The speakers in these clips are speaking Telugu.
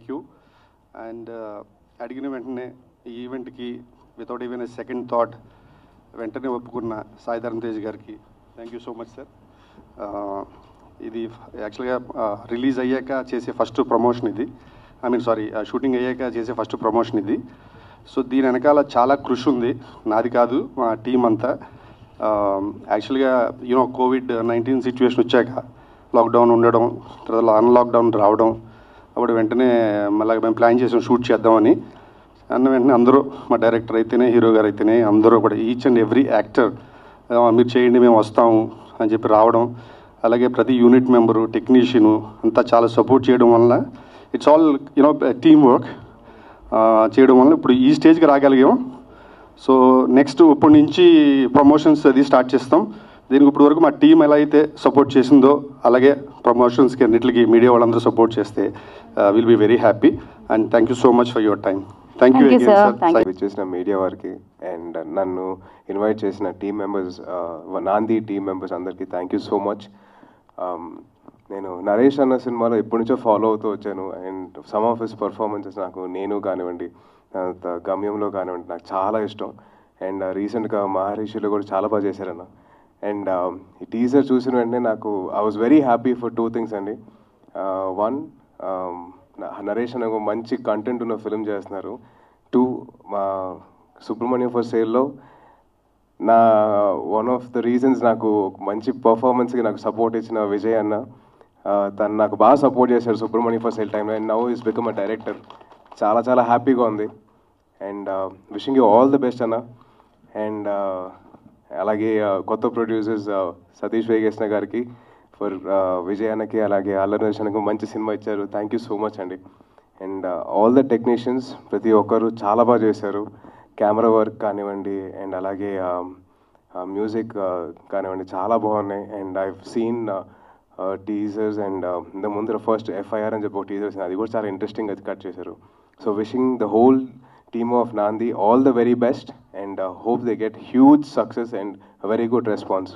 యూ అండ్ అడిగిన వెంటనే ఈ ఈవెంట్కి without even a second thought వెంటనే ఒప్పుకున్న సాయి ధరమ్ తేజ్ గారికి thank you so much sir ఇది యాక్చువల్గా రిలీజ్ అయ్యాక చేసే ఫస్ట్ ప్రమోషన్ ఇది ఐ మీన్ సారీ షూటింగ్ అయ్యాక చేసే ఫస్ట్ ప్రమోషన్ ఇది సో దీని వెనకాల చాలా కృషి ఉంది నాది కాదు మా టీం అంతా యాక్చువల్గా యూనో కోవిడ్ నైన్టీన్ సిచ్యువేషన్ వచ్చాక లాక్డౌన్ ఉండడం తర్వాత అన్లాక్డౌన్ రావడం అప్పుడు వెంటనే మళ్ళీ మేము ప్లాన్ చేసాం షూట్ చేద్దామని అన్న వెంటనే అందరూ మా డైరెక్టర్ అయితేనే హీరో గారు అయితేనే అందరూ కూడా ఈచ్ అండ్ ఎవ్రీ యాక్టర్ మీరు చేయండి మేము వస్తాము అని చెప్పి రావడం అలాగే ప్రతి యూనిట్ మెంబరు టెక్నీషియను అంతా చాలా సపోర్ట్ చేయడం వల్ల it's all you know team work చేయడం వల్ల ఇప్పుడు ఈ స్టేజ్కి రాగలిగాం సో నెక్స్ట్ ఇప్పటి నుంచి ప్రమోషన్స్ అది స్టార్ట్ చేస్తాం దీనికి ఇప్పుడు వరకు మా టీం ఎలా అయితే సపోర్ట్ చేసిందో అలాగే ప్రమోషన్స్కి అన్నిటికి మీడియా వాళ్ళందరూ సపోర్ట్ చేస్తే will be very happy and thank you so much for your time thank you Thank you, sir. Thank you. చేసిన మీడియా వారికి అండ్ నన్ను ఇన్వైట్ చేసిన team members Naandi team members అందరికీ థ్యాంక్ యూ సో మచ్ నేను నరేష్ అన్న సినిమాలో ఎప్పటి నుంచో ఫాలో అవుతూ వచ్చాను and some of his performances నాకు నేను కానివ్వండి తర్వాత గమ్యంలో కానివ్వండి నాకు చాలా ఇష్టం అండ్ రీసెంట్గా మహర్షిలో కూడా చాలా బాగా చేశారన్న అండ్ ఈ టీజర్ చూసిన వెంటనే నాకు I was very happy for two things అండి వన్ నరేష్ అనే ఒక మంచి కంటెంట్ ఉన్న ఫిల్మ్ చేస్తున్నారు టూ మా సుబ్రహ్మణ్యం ఫర్ సేల్లో నా వన్ ఆఫ్ ద రీజన్స్ నాకు ఒక మంచి పర్ఫార్మెన్స్కి నాకు సపోర్ట్ ఇచ్చిన విజయ్ అన్న ఆ, తను నాకు బాగా సపోర్ట్ చేశారు సుబ్రహ్మణ్యం ఫర్ సేల్ టైంలో and now is become a director చాలా చాలా హ్యాపీగా ఉంది and wishing you all the best అన్న అండ్ అలాగే uh, కొత్త ప్రొడ్యూసర్స్ సతీష్ వేగేశ్న గారికి ఫర్ విజయ్ అన్నకి అలాగే అల్లరి నరేషన్కి మంచి సినిమా ఇచ్చారు థ్యాంక్ యూ సో మచ్ అండి అండ్ ఆల్ ద టెక్నీషియన్స్ ప్రతి ఒక్కరు చాలా బాగా చేశారు కెమెరా వర్క్ కానివ్వండి అండ్ అలాగే మ్యూజిక్ కానివ్వండి చాలా బాగున్నాయి and I seen teasers and ఇంత ముందర ఫస్ట్ ఎఫ్ఐఆర్ అని చెప్పి ఒక టీజర్స్ అది కూడా చాలా ఇంట్రెస్టింగ్ అది కట్ చేశారు so wishing the whole team of Naandi all the very best and hope they get huge success and very good response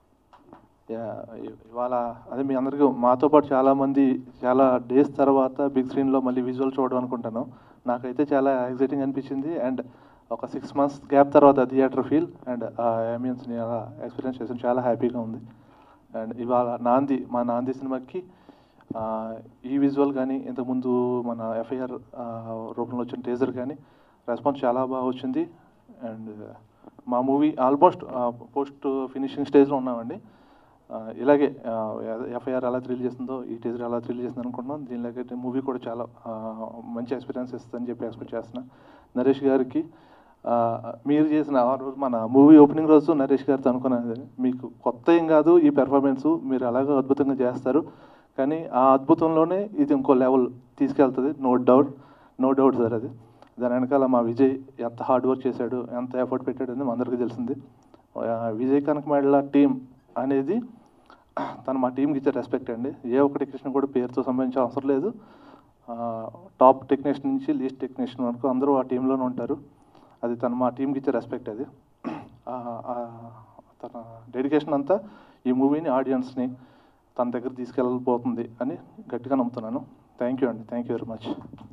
yeah, ఇ- ఇవాళ అదే మీ అందరికీ మాతో పాటు చాలామంది చాలా డేస్ తర్వాత బిగ్ స్క్రీన్లో మళ్ళీ విజువల్ చూడడం అనుకుంటాను నాకైతే చాలా ఎగ్జైటింగ్ అనిపించింది అండ్ ఒక సిక్స్ మంత్స్ గ్యాప్ తర్వాత థియేటర్ ఫీల్ అండ్ ఆ అంబియన్స్ని అలా ఎక్స్పీరియన్స్ చేసాను చాలా హ్యాపీగా ఉంది అండ్ ఇవాళ నాంది మా నాంది సినిమాకి ఆ, ఈ విజువల్ కానీ ఇంతకుముందు మన ఎఫ్ఐఆర్ రూపంలో వచ్చిన టేజర్ కానీ రెస్పాన్స్ చాలా బాగా వచ్చింది అండ్ మా మూవీ ఆల్మోస్ట్ పోస్ట్ ఫినిషింగ్ స్టేజ్లో ఉన్నామండి ఆ, ఇలాగే ఎఫ్ఐఆర్ ఎలా థ్రిల్ చేస్తుందో ఈ టీజర్ ఎలా థ్రిల్ చేస్తుంది అనుకుంటున్నాం దీనిలాగే మూవీ కూడా చాలా ఆ, మంచి ఎక్స్పీరియన్స్ ఇస్తుందని చెప్పి ఎక్స్పెక్ట్ చేస్తున్నా నరేష్ గారికి ఆ, మీరు చేసిన ఆ రోజు మన మూవీ ఓపెనింగ్ రోజు నరేష్ గారితో అనుకున్నది మీకు కొత్త ఏం కాదు ఈ పెర్ఫార్మెన్స్ మీరు అలాగే అద్భుతంగా చేస్తారు కానీ ఆ అద్భుతంలోనే ఇది ఇంకో లెవెల్ తీసుకెళ్తుంది no doubt no doubt sir అది దాని వెనకాల మా విజయ్ ఎంత హార్డ్ వర్క్ చేశాడు ఎంత ఎఫర్ట్ పెట్టాడు అనేది మా అందరికీ తెలిసింది ఆ, విజయ్ కనకమేడల టీం అనేది తను మా టీంకి ఇచ్చే రెస్పెక్ట్ అండి ఏ ఒక్క టెక్నీషియన్ కూడా పేరుతో సంబంధించిన అవసరం లేదు ఆ, టాప్ టెక్నీషియన్ నుంచి లీస్ట్ టెక్నీషియన్ వరకు అందరూ ఆ టీంలోనే ఉంటారు అది తను మా టీంకి ఇచ్చే రెస్పెక్ట్ అది ఆ, ఆ, తన డెడికేషన్ అంతా ఈ మూవీని ఆడియన్స్ని తన దగ్గర తీసుకెళ్ళబోతుంది అని గట్టిగా నమ్ముతున్నాను థ్యాంక్ యూ అండి thank you very much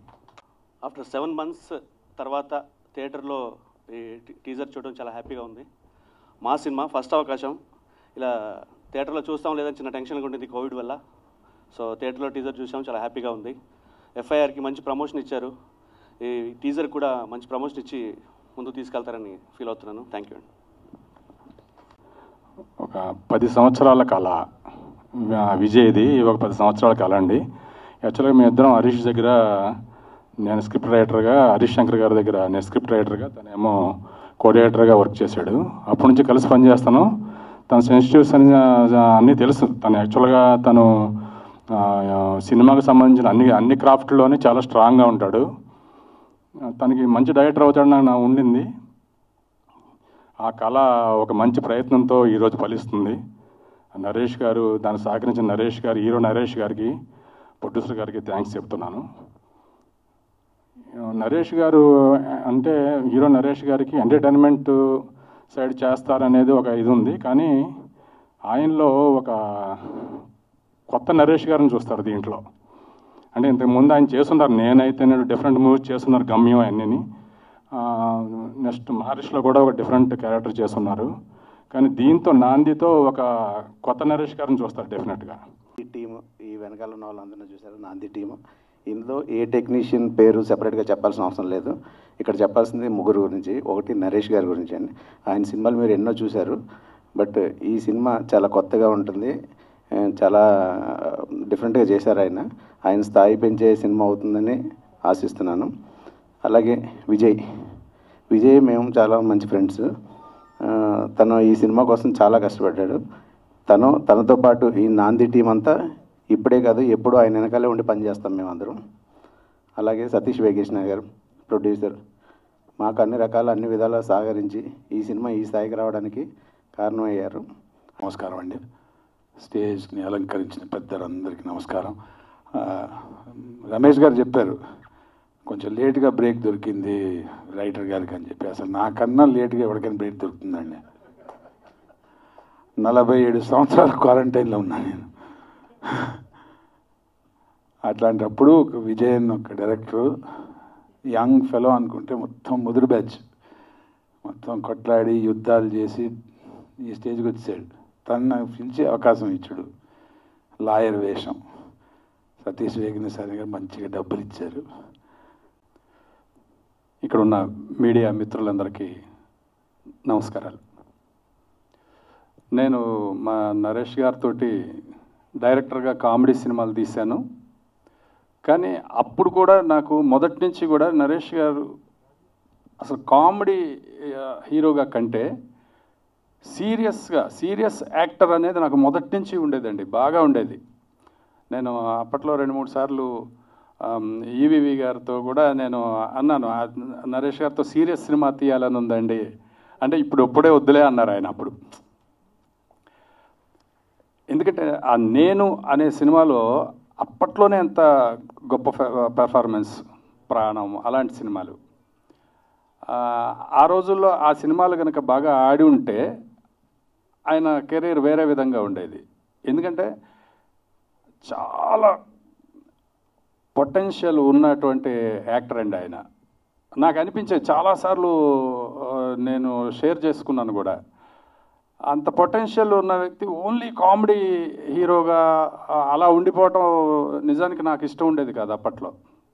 after seven months తర్వాత థియేటర్లో ఈ టీ- టీజర్ చూడడం చాలా హ్యాపీగా ఉంది మా సినిమా ఫస్ట్ అవకాశం ఇలా థియేటర్లో చూస్తాం లేదని చిన్న టెన్షన్గా ఉంటుంది కోవిడ్ వల్ల సో థియేటర్లో టీజర్ చూసాం చాలా హ్యాపీగా ఉంది ఎఫ్ఐఆర్కి మంచి ప్రమోషన్ ఇచ్చారు ఈ టీజర్ కూడా మంచి ప్రమోషన్ ఇచ్చి ముందుకు తీసుకెళ్తారని ఫీల్ అవుతున్నాను థ్యాంక్ యూ అండి ఒక పది సంవత్సరాల కళ ఆ, విజయ్ది ఒక పది సంవత్సరాల కళ అండి యాక్చువల్గా మేము ఇద్దరం హరీష్ దగ్గర నేను స్క్రిప్ట్ రైటర్గా హరీష్ శంకర్ గారి దగ్గర నేను స్క్రిప్ట్ రైటర్గా తనేమో కోఆర్డినేటర్గా వర్క్ చేశాడు అప్పటి నుంచి కలిసి పనిచేస్తాను తన సెన్సిటివ్స్ అని అన్నీ తెలుసు తను యాక్చువల్గా తను ఆ, సినిమాకి సంబంధించిన అన్ని అన్ని క్రాఫ్ట్లోనే చాలా స్ట్రాంగ్గా ఉంటాడు తనకి మంచి డైరెక్టర్ అవుతాడని నాకు ఉండింది ఆ కళ ఒక మంచి ప్రయత్నంతో ఈరోజు ఫలిస్తుంది నరేష్ గారు దాన్ని సహకరించిన నరేష్ గారు హీరో నరేష్ గారికి ప్రొడ్యూసర్ గారికి థ్యాంక్స్ చెప్తున్నాను నరేష్ గారు అంటే హీరో నరేష్ గారికి ఎంటర్టైన్మెంట్ సైడ్ చేస్తారనేది ఒక ఇది ఉంది కానీ ఆయనలో ఒక కొత్త నరేష్ గారిని చూస్తారు దీంట్లో అంటే ఇంతకు ముందు ఆయన చేస్తున్నారు నేనైతే నేను డిఫరెంట్ మూవీస్ చేస్తున్నారు గమ్యం అన్నీ నెక్స్ట్ మహర్షిలో కూడా ఒక డిఫరెంట్ క్యారెక్టర్ చేస్తున్నారు కానీ దీంతో నాందితో ఒక కొత్త నరేష్ గారిని చూస్తారు డెఫినెట్గా ఈ టీము ఈ వెనకాల ఉన్న వాళ్ళందరినీ చూశారు నాంది టీము ఇందులో ఏ టెక్నీషియన్ పేరు సెపరేట్గా చెప్పాల్సిన అవసరం లేదు ఇక్కడ చెప్పాల్సింది ముగ్గురు గురించి ఒకటి నరేష్ గారి గురించి అండి ఆయన సినిమాలు మీరు ఎన్నో చూశారు బట్ ఈ సినిమా చాలా కొత్తగా ఉంటుంది ఆ, చాలా డిఫరెంట్గా చేశారు ఆయన ఆయన స్థాయి పెంచే సినిమా అవుతుందని ఆశిస్తున్నాను అలాగే విజయ్ విజయ్ మేము చాలా మంచి ఫ్రెండ్స్ ఆ, తను ఈ సినిమా కోసం చాలా కష్టపడ్డాడు తను తనతో పాటు ఈ నాంది టీం అంతా ఇప్పుడే కాదు ఎప్పుడూ ఆయన వెనకాలే ఉండి పనిచేస్తాం మేమందరం అలాగే సతీష్ వేగేష్ణ గారు ప్రొడ్యూసర్ మాకు అన్ని రకాల అన్ని విధాలా సహకరించి ఈ సినిమా ఈ స్థాయికి రావడానికి కారణమయ్యారు నమస్కారం అండి స్టేజ్ని అలంకరించిన పెద్దలందరికీ నమస్కారం ఆ, రమేష్ గారు చెప్పారు కొంచెం లేట్గా బ్రేక్ దొరికింది రైటర్ గారికి అని చెప్పి అసలు నాకన్నా లేట్గా ఎవరికైనా బ్రేక్ దొరుకుతుందండి నలభై ఏడు సంవత్సరాల క్వారంటైన్లో ఉన్నాను నేను అట్లాంటప్పుడు ఒక విజయన్ ఒక డైరెక్టర్ యంగ్ ఫెలో అనుకుంటే మొత్తం ముదురు బ్యాచ్ మొత్తం కొట్లాడి యుద్ధాలు చేసి ఈ స్టేజ్కి వచ్చాడు తను నాకు పిలిచి అవకాశం ఇచ్చాడు లాయర్ వేషం సతీష్ వేగిన సార్ గారు మంచిగా డబ్బులు ఇచ్చారు ఇక్కడ ఉన్న మీడియా మిత్రులందరికీ నమస్కారాలు నేను మా నరేష్ గారితో డైరెక్టర్గా కామెడీ సినిమాలు తీశాను కానీ అప్పుడు కూడా నాకు మొదటి నుంచి కూడా నరేష్ గారు అసలు కామెడీ ఆ, హీరోగా కంటే సీరియస్గా సీరియస్ యాక్టర్ అనేది నాకు మొదటి నుంచి ఉండేదండి బాగా ఉండేది నేను అప్పట్లో రెండు మూడు సార్లు ఈవీవి గారితో కూడా నేను అన్నాను "ఆ, నరేష్ గారితో సీరియస్ సినిమా తీయాలని ఉందండి అంటే ఇప్పుడు ఇప్పుడే వద్దులే అన్నారు ఆయన అప్పుడు ఎందుకంటే ఆ నేను అనే సినిమాలో అప్పట్లోనే ఎంత గొప్ప పెర్ఫార్మెన్స్ ప్రాణం అలాంటి సినిమాలు ఆ, ఆ రోజుల్లో ఆ సినిమాలు కనుక బాగా ఆడి ఉంటే ఆయన కెరీర్ వేరే విధంగా ఉండేది ఎందుకంటే చాలా పొటెన్షియల్ ఉన్నటువంటి యాక్టర్ అండి ఆయన నాకు అనిపించేది చాలాసార్లు ఆ, నేను షేర్ చేసుకున్నాను కూడా అంత పొటెన్షియల్ ఉన్న వ్యక్తి ఓన్లీ కామెడీ హీరోగా ఆ, అలా ఉండిపోవటం నిజానికి నాకు ఇష్టం ఉండేది కాదు అప్పట్లో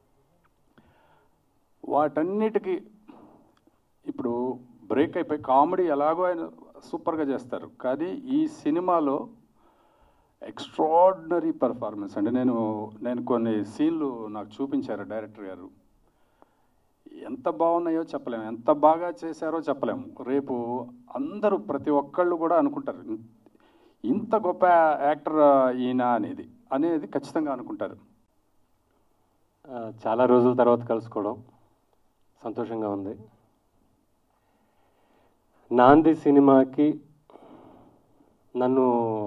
వాటన్నిటికీ ఇప్పుడు బ్రేక్ అయిపోయి కామెడీ ఎలాగో ఆయన సూపర్గా చేస్తారు కానీ ఈ సినిమాలో ఎక్స్ట్రాడినరీ పర్ఫార్మెన్స్ అంటే నేను నేను కొన్ని సీన్లు నాకు చూపించారు డైరెక్టర్ గారు ఎంత బాగున్నాయో చెప్పలేము ఎంత బాగా చేశారో చెప్పలేము రేపు అందరూ ప్రతి ఒక్కళ్ళు కూడా అనుకుంటారు "ఇన్- ఇంత గొప్ప యాక్టర్ ఈయన అనేది అనేది ఖచ్చితంగా అనుకుంటారు ఆ, చాలా రోజుల తర్వాత కలుసుకోవడం సంతోషంగా ఉంది నాంది సినిమాకి నన్ను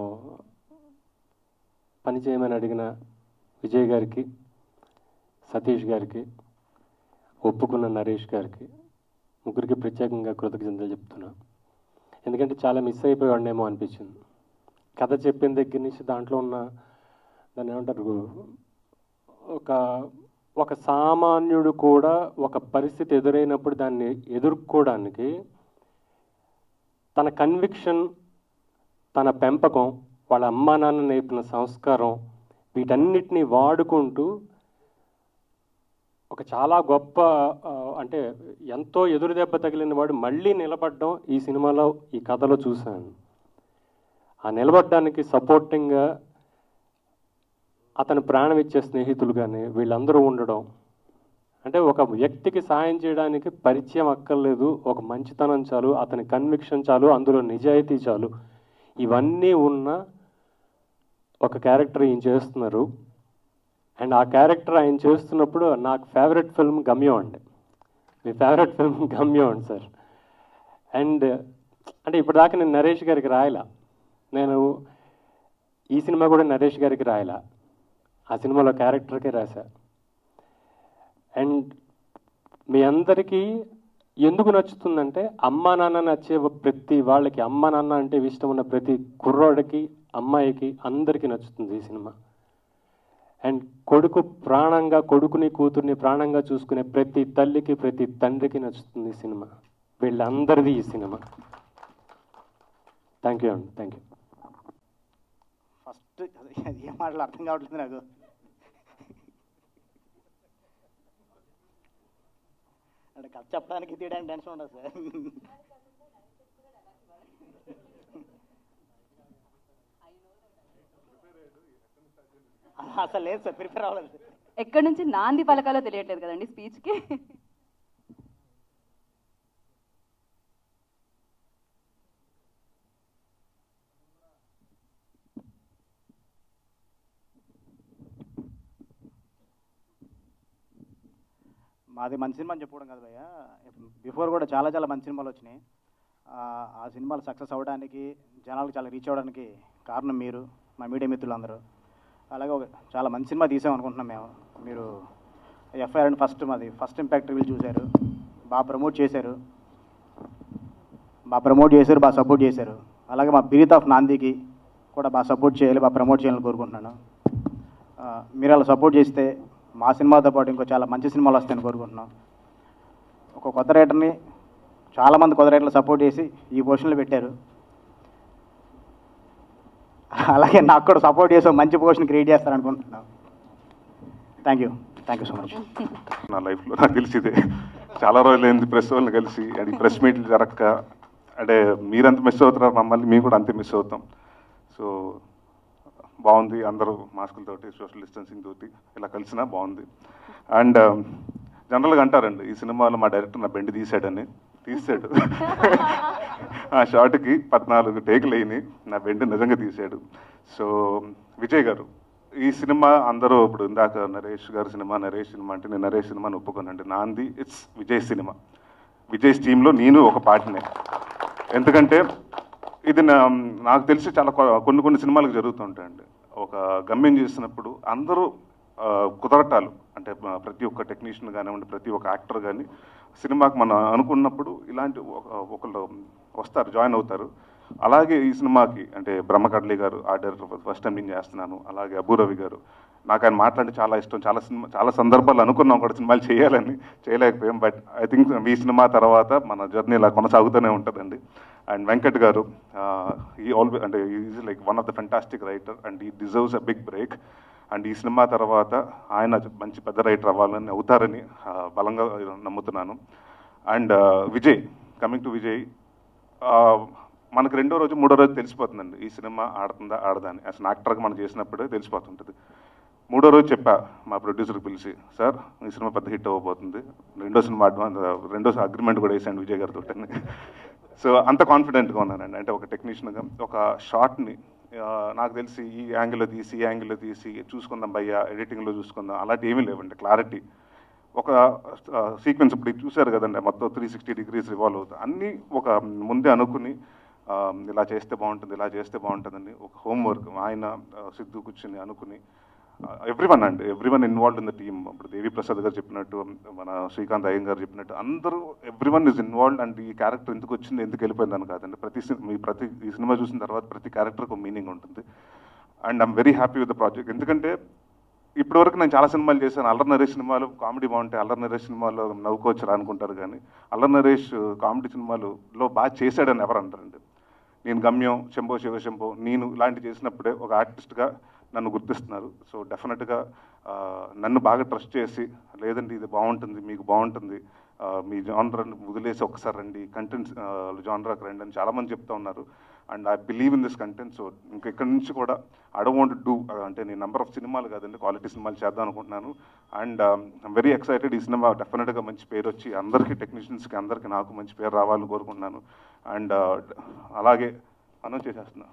పని చేయమని అడిగిన విజయ్ గారికి సతీష్ గారికి ఒప్పుకున్న నరేష్ గారికి ముగ్గురికి ప్రత్యేకంగా కృతజ్ఞతలు చెప్తున్నా ఎందుకంటే చాలా మిస్ అయిపోయాడేమో అనిపించింది కథ చెప్పిన దగ్గర నుంచి దాంట్లో ఉన్న దాన్ని ఏమంటారు ఒక ఒక సామాన్యుడు కూడా ఒక పరిస్థితి ఎదురైనప్పుడు దాన్ని ఎదుర్కోవడానికి తన కన్విక్షన్ తన పెంపకం వాళ్ళ అమ్మా నాన్న నేర్పిన సంస్కారం వీటన్నిటిని వాడుకుంటూ ఒక చాలా గొప్ప ఆ, అంటే ఎంతో ఎదురు దెబ్బ తగిలిన వాడు మళ్ళీ నిలబడడం ఈ సినిమాలో ఈ కథలో చూశాను ఆ నిలబడడానికి సపోర్టింగ్గా అతను ప్రాణం ఇచ్చే స్నేహితులు కానీ వీళ్ళందరూ ఉండడం అంటే ఒక వ్యక్తికి సాయం చేయడానికి పరిచయం అక్కర్లేదు ఒక మంచితనం చాలు అతని కన్విక్షన్ చాలు అందులో నిజాయితీ చాలు ఇవన్నీ ఉన్న ఒక క్యారెక్టర్ ఈయన చేస్తున్నారు అండ్ ఆ క్యారెక్టర్ ఆయన చేస్తున్నప్పుడు నాకు ఫేవరెట్ ఫిల్మ్ గమ్యం అండి మీ ఫేవరెట్ ఫిల్మ్ గమ్యం అండి సార్ అండ్ అంటే ఇప్పటిదాకా నేను నరేష్ గారికి రాయలా నేను ఈ సినిమా కూడా నరేష్ గారికి రాయలా ఆ సినిమాలో క్యారెక్టర్కే రాశా అండ్ మీ అందరికీ ఎందుకు నచ్చుతుందంటే అమ్మా నాన్న నచ్చే ప్రతి వాళ్ళకి అమ్మ నాన్న అంటే ఇష్టం ఉన్న ప్రతి కుర్రోడికి అమ్మాయికి అందరికీ నచ్చుతుంది ఈ సినిమా అండ్ కొడుకు ప్రాణంగా కొడుకుని కూతుర్ని ప్రాణంగా చూసుకునే ప్రతి తల్లికి ప్రతి తండ్రికి నచ్చుతుంది ఈ సినిమా వీళ్ళందరిది ఈ సినిమా థ్యాంక్ యూ అండి థ్యాంక్ యూ ఫస్ట్ ఏం మాటలు అర్థం కావట్లేదు నాకు అంటే కథ చెప్పడానికి తీయడానికి టెన్షన్ ఉండదు సార్ అసలు లేదు సార్ ప్రిపేర్ అవ్వలేదు సార్ ఎక్కడి నుంచి నాంది పలకాలో తెలియట్లేదు కదండి స్పీచ్కి మాది మంచి సినిమా అని చెప్పుకోవడం కాదు భయ్య బిఫోర్ కూడా చాలా చాలా మంచి సినిమాలు వచ్చినాయి ఆ, ఆ సినిమాలు సక్సెస్ అవ్వడానికి జనాలకు చాలా రీచ్ అవ్వడానికి కారణం మీరు మా మీడియా మిత్రులు అందరూ అలాగే ఒక చాలా మంచి సినిమా తీసాం అనుకుంటున్నాం మేము మీరు ఎఫ్ఐఆర్ అని ఫస్ట్ మాది ఫస్ట్ ఇంపాక్ట్ రివ్యూ చూశారు బాగా ప్రమోట్ చేశారు బాగా ప్రమోట్ చేశారు బాగా సపోర్ట్ చేశారు అలాగే మా బిరీత్ ఆఫ్ నాందికి కూడా బాగా సపోర్ట్ చేయాలి బాగా ప్రమోట్ చేయాలని కోరుకుంటున్నాను ఆ, మీరు అలా సపోర్ట్ చేస్తే మా సినిమాతో పాటు ఇంకో చాలా మంచి సినిమాలు వస్తాయని కోరుకుంటున్నాం ఒక కొత్త రైటర్ని చాలామంది కొత్త రైటర్లు సపోర్ట్ చేసి ఈ పొజిషన్లో పెట్టారు అలాగే నాకు కూడా సపోర్ట్ చేసి ఒక మంచి పొజిషన్ క్రియేట్ చేస్తారనుకుంటున్నాను thank you thank you so much నా లైఫ్లో నాకు తెలిసిందే చాలా రోజులైంది ప్రెస్ వాళ్ళని కలిసి అది ప్రెస్ మీట్లు జరగక అంటే మీరంత మిస్ అవుతున్నారు మమ్మల్ని మేము కూడా అంతే మిస్ అవుతాం సో బాగుంది అందరూ మాస్కులతోటి సోషల్ డిస్టెన్సింగ్ తోటి ఇలా కలిసినా బాగుంది అండ్ జనరల్గా అంటారండి ఈ సినిమాలో మా డైరెక్టర్ నా బెండి తీసాడని తీసాడు ఆ షార్ట్కి పద్నాలుగు టేకులు అయినాయి నా బెండి నిజంగా తీసాడు సో విజయ్ గారు ఈ సినిమా అందరూ ఇప్పుడు ఇందాక నరేష్ గారి సినిమా నరేష్ సినిమా అంటే నేను నరేష్ సినిమాని ఒప్పుకోనండి నాంది ఇట్స్ విజయ్ సినిమా విజయ్ టీంలో నేను ఒక పార్టీనే ఎందుకంటే ఇది నా నాకు తెలిసి చాలా కొ- కొన్ని కొన్ని సినిమాలకు జరుగుతుంటాయండి ఒక గమ్యం చేసినప్పుడు అందరూ ఆ, కుదరటాలు అంటే ఆ, ప్రతి ఒక్క టెక్నీషియన్ కానివ్వండి ప్రతి ఒక్క యాక్టర్ కానీ సినిమాకి మనం అనుకున్నప్పుడు ఇలాంటి ఒక- ఒకళ్ళు వస్తారు జాయిన్ అవుతారు అలాగే ఈ సినిమాకి అంటే బ్రహ్మకడ్లి గారు ఆర్డర్ ఫస్ట్ టైం నేను చేస్తున్నాను అలాగే అబూరవి గారు నాకు ఆయన మాట్లాడి చాలా ఇష్టం చాలా సినిమా చాలా సందర్భాలు అనుకున్నాం కూడా సినిమాలు చేయాలని చేయలేకపోయాం బట్ ఐ థింక్ ఈ సినిమా తర్వాత మన జర్నీ ఇలా కొనసాగుతూనే ఉంటుందండి అండ్ వెంకట్ గారు ఈ ఆల్వే అంటే is like one of the fantastic writer and ఈ deserves a big break and ఈ సినిమా తర్వాత ఆయన మంచి పెద్ద రైటర్ అవ్వాలని అవుతారని ఆ, బలంగా నమ్ముతున్నాను and Vijay coming to Vijay ఆ, మనకు రెండో రోజు మూడో రోజు తెలిసిపోతుందండి ఈ సినిమా ఆడుతుందా ఆడదా అని అసలు యాక్టర్గా మనం చేసినప్పుడే తెలిసిపోతుంటుంది మూడో రోజు చెప్పా మా ప్రొడ్యూసర్కి పిలిచి సార్ ఈ సినిమా పెద్ద హిట్ అవ్వబోతుంది రెండో సినిమా అడ్వాన్స్ రెండో అగ్రిమెంట్ కూడా వేసాను విజయ్ గారితో సో అంత కాన్ఫిడెంట్గా ఉన్నానండి అంటే ఒక టెక్నీషియన్గా ఒక షార్ట్ని నాకు తెలిసి ఈ యాంగిల్లో తీసి ఈ యాంగిల్లో తీసి చూసుకుందాం భయ్యా ఎడిటింగ్లో చూసుకుందాం అలాంటి ఏమీ లేవండి క్లారిటీ ఒక సీక్వెన్స్ ఇప్పుడు ఇది చూశారు కదండి మొత్తం త్రీ సిక్స్టీ డిగ్రీస్ రివాల్వ్ అవుతుంది అన్నీ ఒక ముందే అనుకుని ఆ, ఇలా చేస్తే బాగుంటుంది ఇలా చేస్తే బాగుంటుందని ఒక హోంవర్క్ ఆయన ఆ, సిద్ధు కూర్చుని అనుకుని ఎవ్రీ వన్ అండి everyone involve in the team ఇప్పుడు దేవి ప్రసాద్ గారు చెప్పినట్టు మన శ్రీకాంత్ అయ్యం గారు చెప్పినట్టు అందరూ everyone is involved and ఈ క్యారెక్టర్ ఎందుకు వచ్చింది ఎందుకు వెళ్ళిపోయిందని కాదండి ప్రతి సి- మీ ప్రతి ఈ సినిమా చూసిన తర్వాత ప్రతి క్యారెక్టర్కి ఒక మీనింగ్ ఉంటుంది and I'm very happy with the project ఎందుకంటే ఇప్పటివరకు నేను చాలా సినిమాలు చేశాను అల్లరి నరేష్ సినిమాలు కామెడీ బాగుంటాయి అల్లరి నరేష్ సినిమాలో నవ్వుకోవచ్చు అనుకుంటారు కానీ అల్లరి నరేష్ కామెడీ సినిమాలలో బాగా చేశాడని ఎవరు అంటారండి నేను గమ్యం శంభో శివ శంభో నేను ఇలాంటి చేసినప్పుడే ఒక ఆర్టిస్ట్గా నన్ను గుర్తిస్తున్నారు సో డెఫినెట్గా ఆ, నన్ను బాగా ట్రస్ట్ చేసి లేదండి ఇది బాగుంటుంది మీకు బాగుంటుంది ఆ, మీ జానరాన్ని వదిలేసి ఒకసారి రండి కంటెంట్ జానరాకి రండి అని చాలామంది చెప్తా ఉన్నారు and I believe in this content so ఇంక ఇక్కడి నుంచి కూడా ఐ డోంట్ వాంట్ డూ అంటే నేను నెంబర్ ఆఫ్ సినిమాలు కాదండి క్వాలిటీ సినిమాలు చేద్దాం అనుకుంటున్నాను అండ్ ఐమ్ వెరీ ఎక్సైటెడ్ ఈ సినిమా డెఫినెట్గా మంచి పేరు వచ్చి అందరికీ టెక్నీషియన్స్కి అందరికీ నాకు మంచి పేరు రావాలని కోరుకుంటున్నాను అండ్ అలాగే అనౌన్స్ చేసేస్తున్నా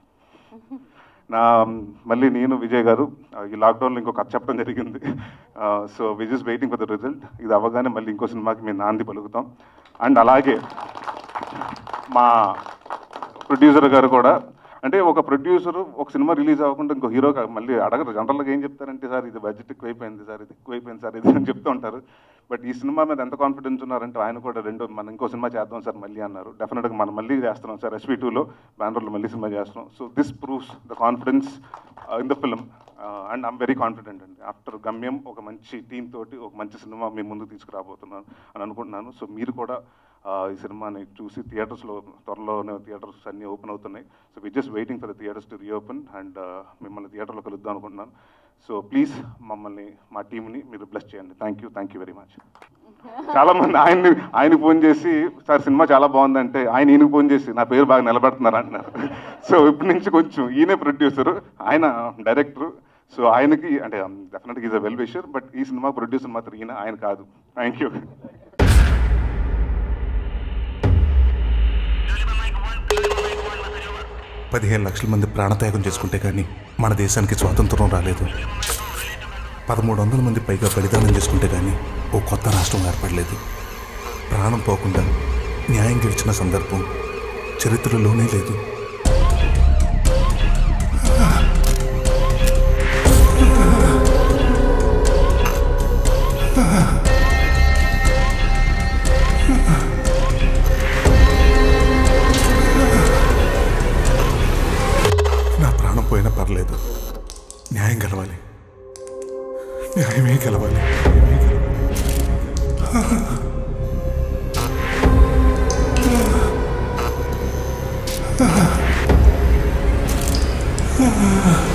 నా మళ్ళీ నేను విజయ్ గారు ఆ, ఈ లాక్డౌన్లో ఇంకో కథ చెప్పడం జరిగింది సో విజ్ is waiting for the result ఇది అవ్వగానే మళ్ళీ ఇంకో సినిమాకి మేము నాంది పలుకుతాం అండ్ అలాగే మా ప్రొడ్యూసర్ గారు కూడా అంటే ఒక ప్రొడ్యూసర్ ఒక సినిమా రిలీజ్ అవ్వకుండా ఇంకో హీరో మళ్ళీ అడగరు జనరల్గా ఏం చెప్తారంటే సార్ ఇది బడ్జెట్ ఎక్కువైపోయింది సార్ ఇది ఎక్కువైపోయింది సార్ ఇది అని చెప్తూ ఉంటారు బట్ ఈ సినిమా మీద ఎంత కాన్ఫిడెన్స్ ఉన్నారంటే ఆయన కూడా రెండు మనం ఇంకో సినిమా చేద్దాం సార్ మళ్ళీ అన్నారు డెఫినెట్గా మనం మళ్ళీ చేస్తున్నాం సార్ ఎస్వీ టూలో బెంగళూరులో మళ్ళీ సినిమా చేస్తున్నాం so this proves the confidence in the film and I'm very confident అండి ఆఫ్టర్ గమ్యం ఒక మంచి టీమ్ తోటి ఒక మంచి సినిమా మీ ముందుకు తీసుకురాబోతున్నాను అని అనుకుంటున్నాను సో మీరు కూడా ఆ, ఈ సినిమాని చూసి థియేటర్స్లో త్వరలోనే థియేటర్స్ అన్నీ ఓపెన్ అవుతున్నాయి so we just waiting for the theatres to reopen and మిమ్మల్ని థియేటర్లో కలుద్దాం అనుకుంటున్నాను సో ప్లీజ్ మమ్మల్ని మా టీంని మీరు బ్లెస్ చేయండి thank you thank you very much చాలా మంది ఆయన్ని ఆయన ఫోన్ చేసి సార్ సినిమా చాలా బాగుందంటే ఆయన ఈయనకి ఫోన్ చేసి నా పేరు బాగా నిలబెడుతున్నారు అంటున్నారు సో ఇప్పటి నుంచి కొంచెం ఈయనే ప్రొడ్యూసర్ ఆయన డైరెక్టర్ సో ఆయనకి అంటే డెఫినెట్గా is a well wisher but ఈ సినిమా ప్రొడ్యూసర్ మాత్రం ఈయన ఆయన కాదు థ్యాంక్ యూ పదిహేను లక్షల మంది ప్రాణత్యాగం చేసుకుంటే కానీ మన దేశానికి స్వాతంత్రం రాలేదు పదమూడు వందల మంది పైగా బలిదానం చేసుకుంటే కానీ ఓ కొత్త రాష్ట్రం ఏర్పడలేదు ప్రాణం పోకుండా న్యాయం గెలిచిన సందర్భం చరిత్రలోనే లేదు నా ప్రాణం పోయినా పర్లేదు న్యాయం గెలవాలి న్యాయమే గెలవాలి Ah